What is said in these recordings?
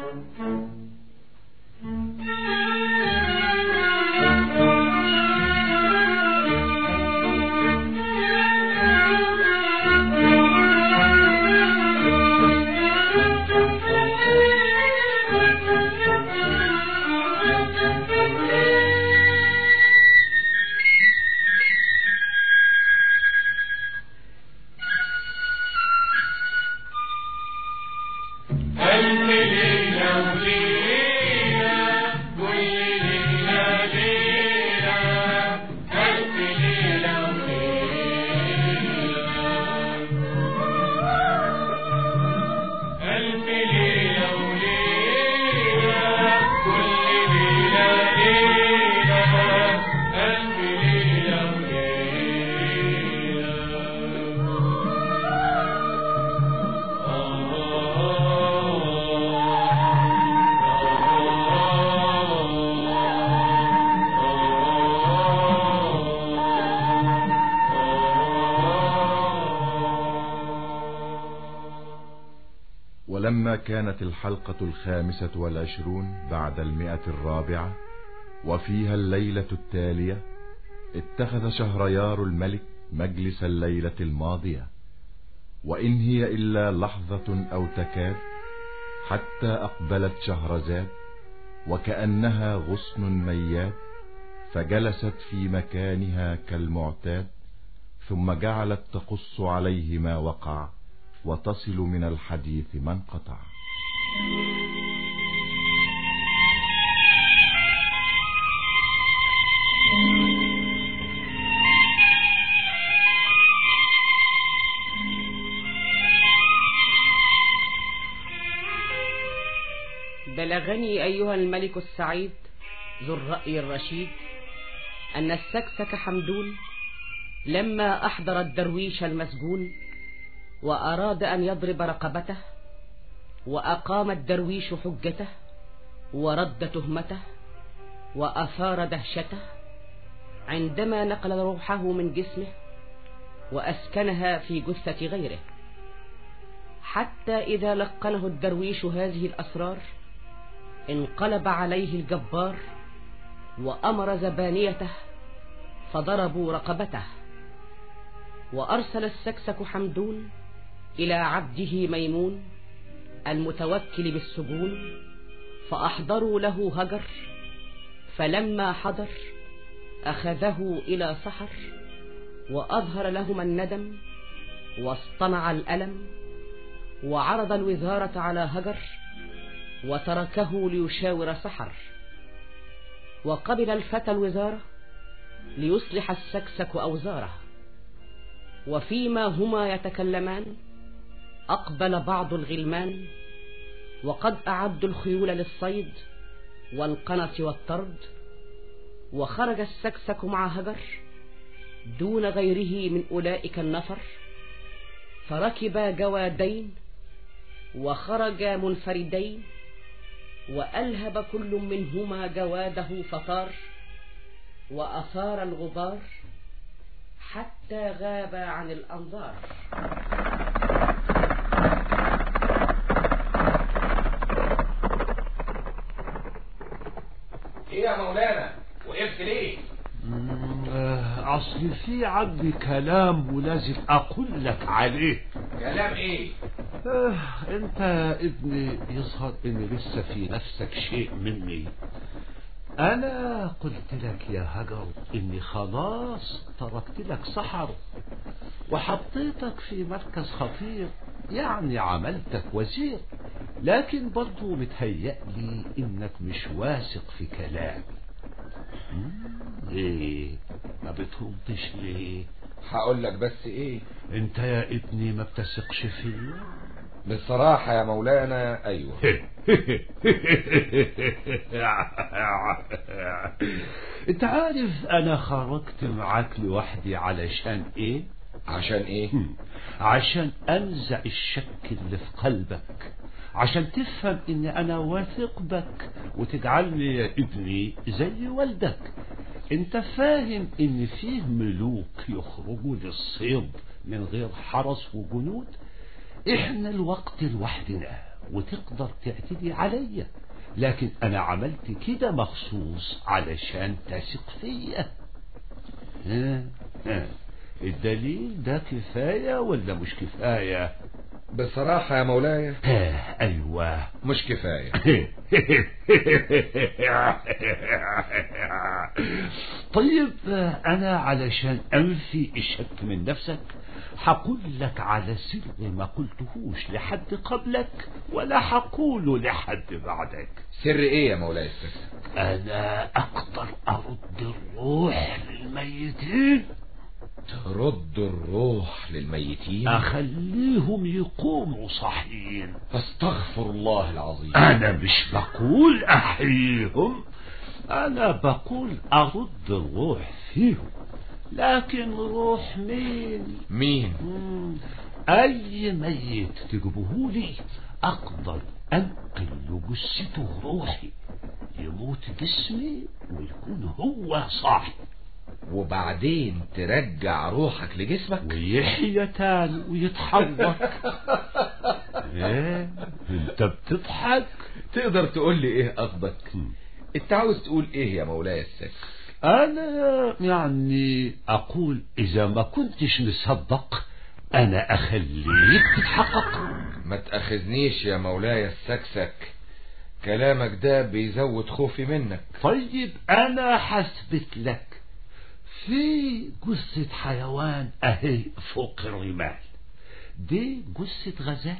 ولما كانت الحلقة الخامسة والعشرون بعد المئة الرابعة وفيها الليلة التالية اتخذ شهريار الملك مجلس الليلة الماضية وإن هي إلا لحظة أو تكاد حتى أقبلت شهرزاد وكأنها غصن ميات فجلست في مكانها كالمعتاد ثم جعلت تقص عليه ما وقع وتصل من الحديث ما انقطع بلغني أيها الملك السعيد ذو الرأي الرشيد أن السكسك حمدون لما أحضر الدرويش المسجون وأراد أن يضرب رقبته وأقام الدرويش حجته ورد تهمته وأثار دهشته عندما نقل روحه من جسمه وأسكنها في جثة غيره حتى إذا لقنه الدرويش هذه الأسرار انقلب عليه الجبار وأمر زبانيته فضربوا رقبته وأرسل السكسك حمدون إلى عبده ميمون المتوكل بالسجون فأحضروا له هجر فلما حضر أخذه إلى سحر وأظهر لهما الندم واصطنع الألم وعرض الوزارة على هجر وتركه ليشاور سحر وقبل الفتى الوزارة ليصلح السكسك أوزاره وفيما هما يتكلمان أقبل بعض الغلمان وقد أعدوا الخيول للصيد والقنص والطرد وخرج السكسك مع هجر دون غيره من أولئك النفر فركبا جوادين وخرجا منفردين وألهب كل منهما جواده فطار وأثار الغبار حتى غاب عن الأنظار ايه يا مولانا وقفت ليه أصل في عندي كلام ولازم أقول لك عليه كلام ايه آه، أنت يا ابني يظهر إن لسه في نفسك شيء مني أنا قلت لك يا هجر إني خلاص تركت لك سحر وحطيتك في مركز خطير يعني عملتك وزير لكن برضو متهيألي إنك مش واثق في كلامي مم، ليه ما بتردش ليه هقول لك بس ايه انت يا ابني ما بتثقش فيا بصراحة يا مولانا ايوه انت عارف انا خرجت معاك لوحدي علشان ايه عشان ايه هم، عشان انزع الشك اللي في قلبك عشان تفهم ان انا واثق بك وتجعلني يا ابني زي والدك انت فاهم ان فيه ملوك يخرجوا للصيد من غير حرس وجنود احنا الوقت لوحدنا وتقدر تعتدي عليا لكن انا عملت كده مخصوص علشان تثق فيا ها ها الدليل ده كفاية ولا مش كفاية بصراحة يا مولاي ها ايوه مش كفاية طيب انا علشان انفي الشك من نفسك هقول لك على سر ما قلتهوش لحد قبلك ولا هقوله لحد بعدك سر ايه يا مولاي السكسك انا اقدر ارد الروح للميتين ترد الروح للميتين اخليهم يقوموا صحيين استغفر الله العظيم انا مش بقول احييهم انا بقول ارد الروح فيهم لكن روح مين مين مم. اي ميت تجيبهولي اقدر انقل لجثته روحي يموت جسمي ويكون هو صاحي وبعدين ترجع روحك لجسمك ويحيى تاني ويتحرك ايه انت بتضحك تقدر تقول لي ايه قصدك انت عاوز تقول ايه يا مولاي السكسك انا يعني اقول اذا ما كنتش مصدق انا اخليك تتحقق ما تأخذنيش يا مولاي السكسك كلامك ده بيزود خوفي منك طيب انا حثبت لك في جثة حيوان اهي فوق الرمال دي جثة غزال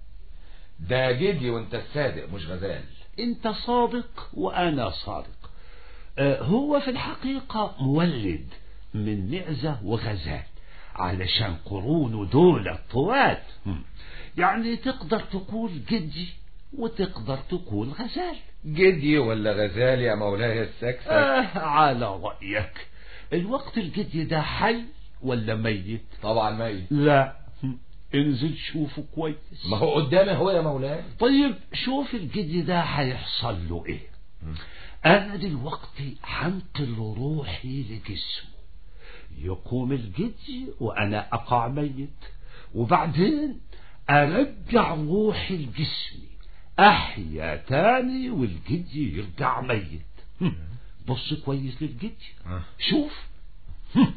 ده جدي وانت الصادق مش غزال انت صادق وانا صادق آه، هو في الحقيقة مولد من معزة وغزال علشان قرونه دول طوال هم. يعني تقدر تقول جدي وتقدر تقول غزال جدي ولا غزال يا مولاي السكسك آه على رأيك الوقت الجدي ده حي ولا ميت طبعا ميت لا هم. انزل شوفه كويس ما هو قدامي هو يا مولاي طيب شوف الجدي ده هيحصل له ايه انا دلوقتي هنقل روحي لجسمه يقوم الجدي وانا اقع ميت وبعدين ارجع روحي لجسمي احيا تاني والجدي يرجع ميت هم. بص كويس للجدي آه. شوف هم.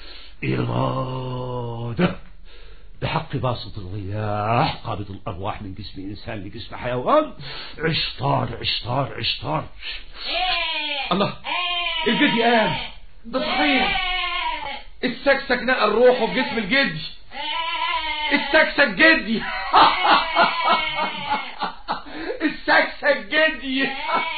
إرادة بحق باسط الرياح قابض الأرواح من جسم إنسان لجسم حيوان عشتار عشتار عشتار الله الجدي قام ده صحيح السكسك نقل روحه في جسم الجدي السكسك جدي السكسك جدي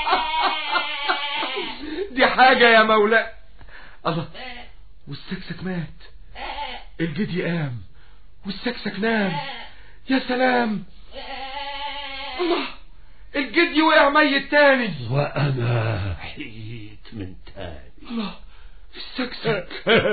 دي حاجة يا مولاي الله والسكسك مات الجدي قام والسكسك نام يا سلام الله الجدي وقع ميت تاني وأنا حييت من تاني الله السكسك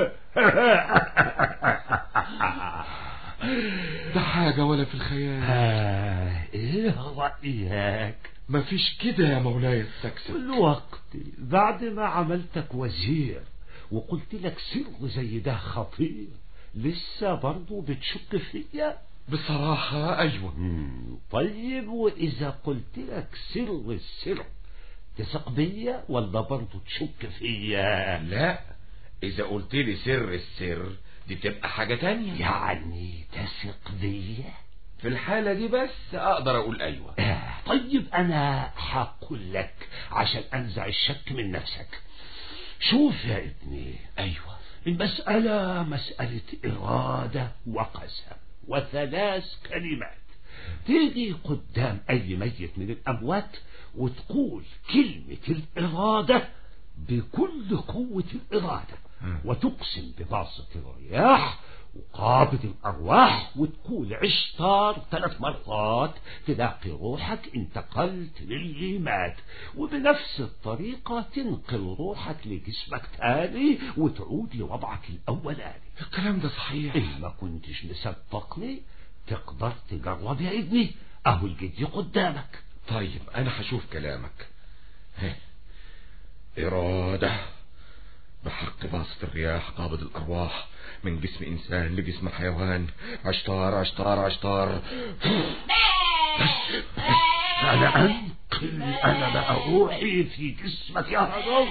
ده حاجة ولا في الخيال آه، ايه رأيك مفيش كده يا مولاي السكسك الوقت بعد ما عملتك وزير وقلت لك سر زي ده خطير لسه برضو بتشك فيا بصراحة أيوة مم، طيب وإذا قلت لك سر السر تثق بيا ولا برضو تشك فيا لا إذا قلت لي سر السر دي تبقى حاجة تانية يعني تثق بيا في الحالة دي بس أقدر أقول أيوة آه، طيب أنا هقول لك عشان أنزع الشك من نفسك شوف يا ابني أيوة المسألة مسألة إرادة وقسم وثلاث كلمات تيجي قدام أي ميت من الأموات وتقول كلمة الإرادة بكل قوة الإرادة مم. وتقسم بباسط الرياح وقابض الأرواح وتقول عشتار ثلاث مرات تلاقي روحك انتقلت للي مات وبنفس الطريقة تنقل روحك لجسمك تاني وتعود لوضعك الأولاني الكلام ده صحيح إن ما كنتش مصدقني تقدر تجرب يا ابني أهو الجدي قدامك طيب أنا هشوف كلامك ها. إرادة بحق باسط الرياح قابض الأرواح من جسم إنسان لجسم حيوان عشتار عشتار عشتار بس بس أنا أنقل أنا بقى روحي في جسمك يا هجر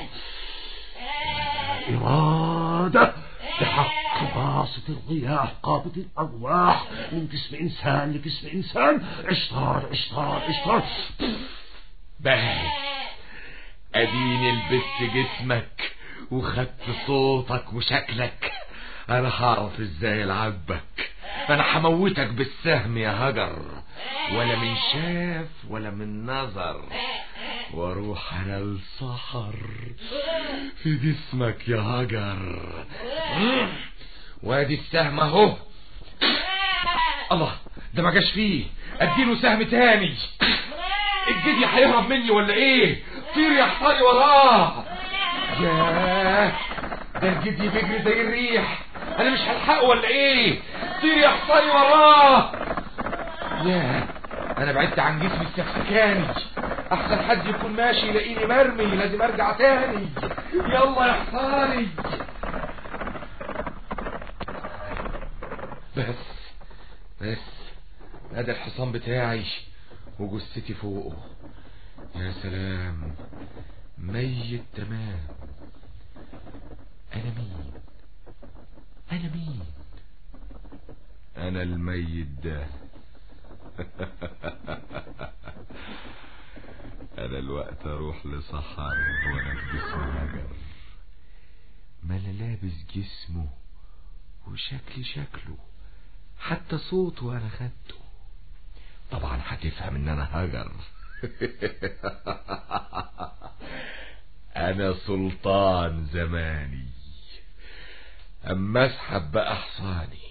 إرادة بحق باسط الرياح قابض الأرواح من جسم إنسان لجسم إنسان اشطار اشطار اشطار بس اديني لبست جسمك وخدت صوتك وشكلك انا هعرف ازاي العبك انا هموتك بالسهم يا هجر ولا من شاف ولا من نظر واروح انا السحر في جسمك يا هجر وادي السهم اهو الله ده ما جاش فيه اديله سهم تاني الجدي هيهرب مني ولا ايه طير يا حصاني وراه ياه ده الجدي بيجري زي الريح انا مش هلحقه ولا ايه طير يا حصاني وراه ياه انا بعدت عن جسمي السكسكاني احسن حد يكون ماشي يلاقيني مرمي لازم ارجع تاني يلا يا حصاني بس بس ادي الحصان بتاعي وجثتي فوقه يا سلام ميت تمام انا مين انا مين انا الميت ده انا الوقت اروح لصحر وانا في جسم هجر ما انا لابس جسمه وشكلي شكله حتى صوته انا خدته طبعا هتفهم ان انا هجر انا سلطان زماني اما اسحب بقى حصاني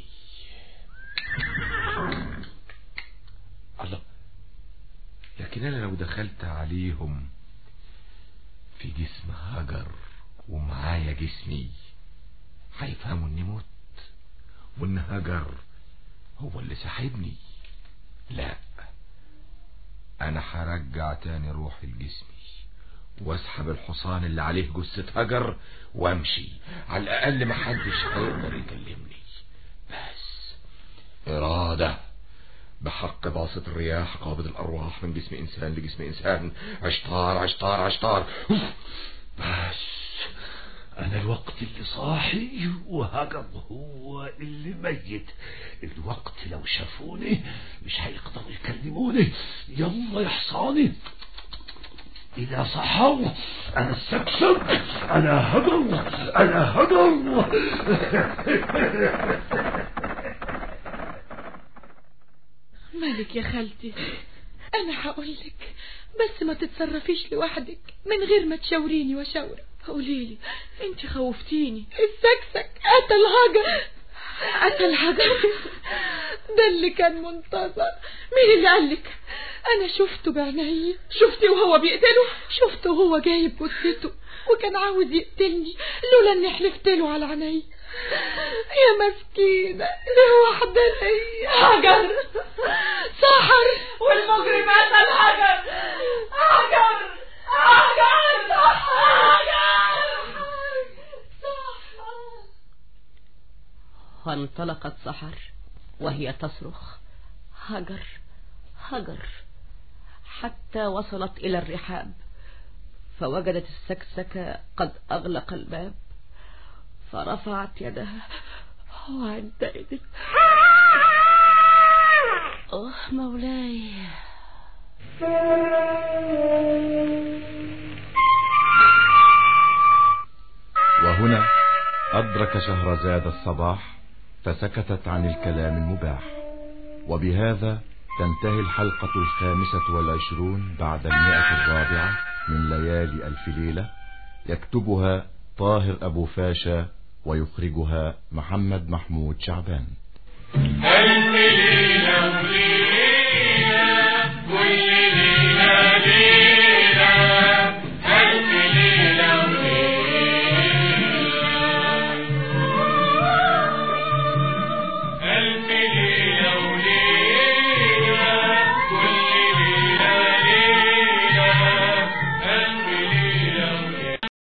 الله لكن انا لو دخلت عليهم في جسم هجر ومعايا جسمي هيفهموا اني مت وان هجر هو اللي ساحبني لا انا هرجع تاني روحي لجسمي واسحب الحصان اللي عليه جثة هجر وامشي على الاقل محدش هيقدر يكلمني بس ارادة بحق باسط الرياح قابض الارواح من جسم انسان لجسم انسان عشتار عشتار عشتار بس أنا الوقت اللي صاحي وهجر هو اللي ميت الوقت لو شافوني مش هيقدروا يكلموني يلا يا حصاني إذا صحوا أنا السكسك أنا هجر أنا هجر مالك يا خالتي انا هقولك بس ما تتصرفيش لوحدك من غير ما تشاوريني واشاورك قوليلي انت خوفتيني السكسك قتل هجر قتل هجر ده اللي كان منتظر مين اللي قالك انا شفته بعيني شفتي وهو بيقتله شفته وهو جايب جثته وكان عاوز يقتلني لولا اني حلفت له على عيني يا مسكينة لوحدني هجر سحر والمجرمات الهجر هجر هجر هجر فانطلقت سحر وهي تصرخ هجر هجر حتى وصلت إلى الرحاب فوجدت السكسكة قد أغلق الباب فرفعت يدها وعندئذ أوه مولاي وهنا أدرك شهرزاد الصباح فسكتت عن الكلام المباح وبهذا تنتهي الحلقة الخامسة والعشرون بعد المئة الرابعة من ليالي ألف ليلة يكتبها طاهر أبو فاشا ويخرجها محمد محمود شعبان ألف ليلة وليلة